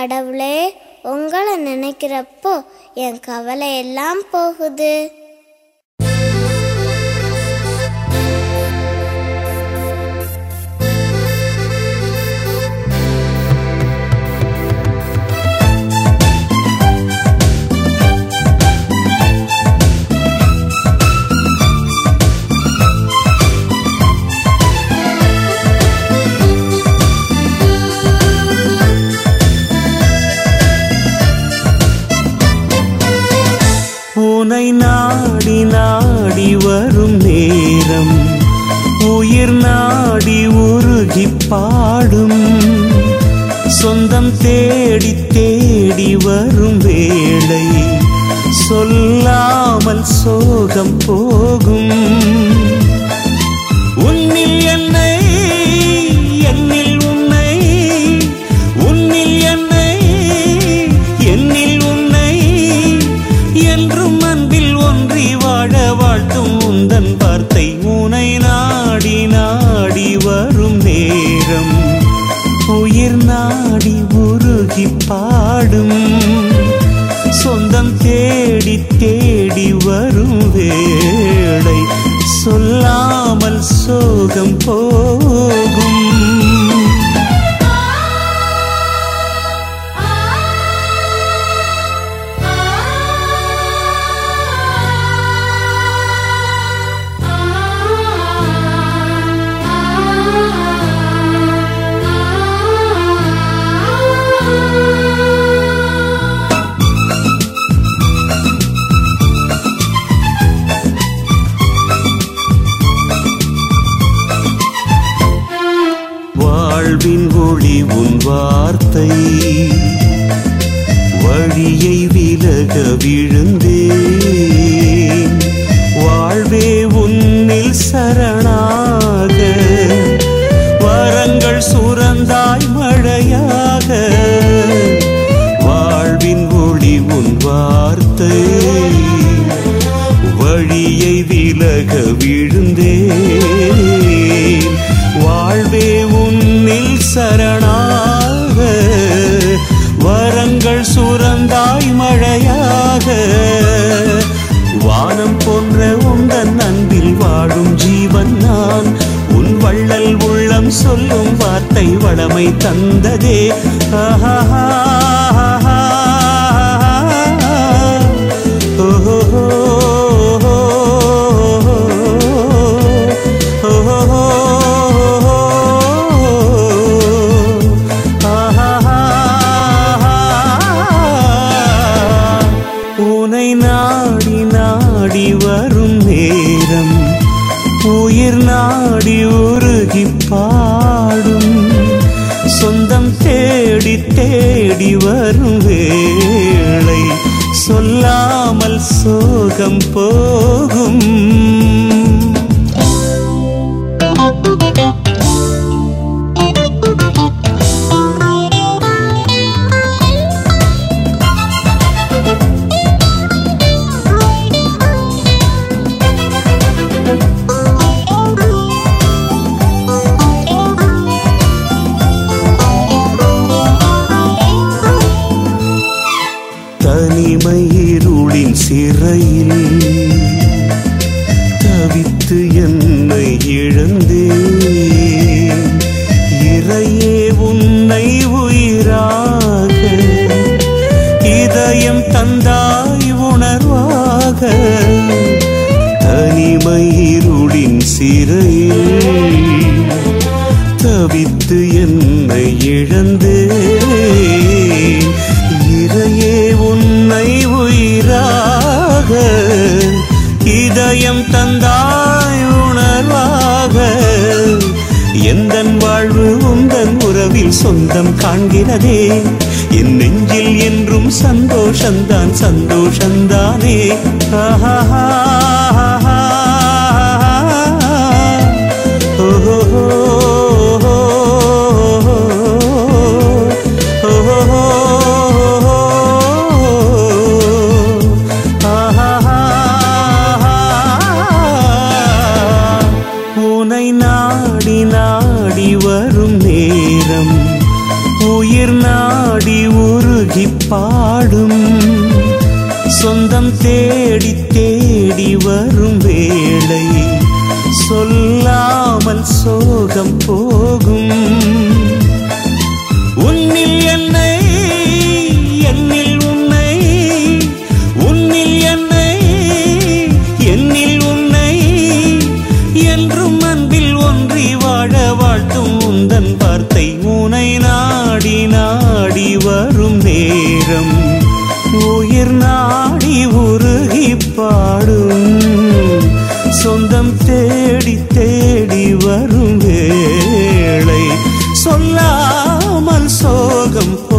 கடவுளே உங்களை நினைக்கிறப்போ என் கவலை எல்லாம் போகுது உனை நாடி நாடி வரும் நேரம் உயிர் நாடி உருகி பாடும் சொந்தம் தேடி தேடி வரும் வேளை சொல்லாமல் சோகம் போகும் உன்னில் என்னை என்னில் உன்னை உன்னில் என்னை என்னில் உன்னை என்றும் அன்பில் ஒன்றி வாழ வாழ்த்தும் உந்தன் வார்த்தை உனை நாடி நாடி வரும் நேரம் உயிர் நாடி உருகி பாடும் சொந்தம் தேடி தேடி வரும் வேளை சொல்லாமல் சோகம் போகும் வாழ்வின் ஒளி உன் வார்த்தை வழியை விலக விழுந்தேன் வாழ்வே உன்னில் சரணாக வரங்கள் சுரந்தாய் மழையாக வாழ்வின் ஒளி உன் வார்த்தை வழியை விலக விழுந்தேன் வாழ்வே உன்னில் சரணாக வரங்கள் சுரந்தாய் மழையாக வானம் போன்ற உந்தன் அன்பில் வாழும் ஜீவன் நான் உன் வள்ளல் உள்ளம் சொல்லும் வார்த்தை வளமை தந்ததே ஆஹா உனை நாடி நாடி வரும் நேரம் உயிர் நாடி உருகி பாடும் சொந்தம் தேடி தேடி வரும் வேளை சொல்லாமல் சோகம் போகும் தனிமை இருளின் சிறையில் தவித்து என்னை இழந்தேன் இறையே உன்னை உயிராக இதயம் தந்தாய் உணர்வாக தனிமை இருளின் சிறையில் தவித்து என்னை இழந்தேன் இறையே உன்னை உயிராக இதயம் தந்தாய் உணர்வாக எந்தன் வாழ்வு உந்தன் உறவில் சொந்தம் காண்கிறதே என் நெஞ்சில் என்றும் சந்தோஷந்தான் சந்தோஷந்தானே ஆஹா ஓஹோ உனை நாடி நாடி வரும் நேரம் உயிர் நாடி உரு நேரம் உயிர் நாடி உருகி பாடும் சொந்தம் தேடி தேடி வரும் வேளை சொல்லாமல் சோகம்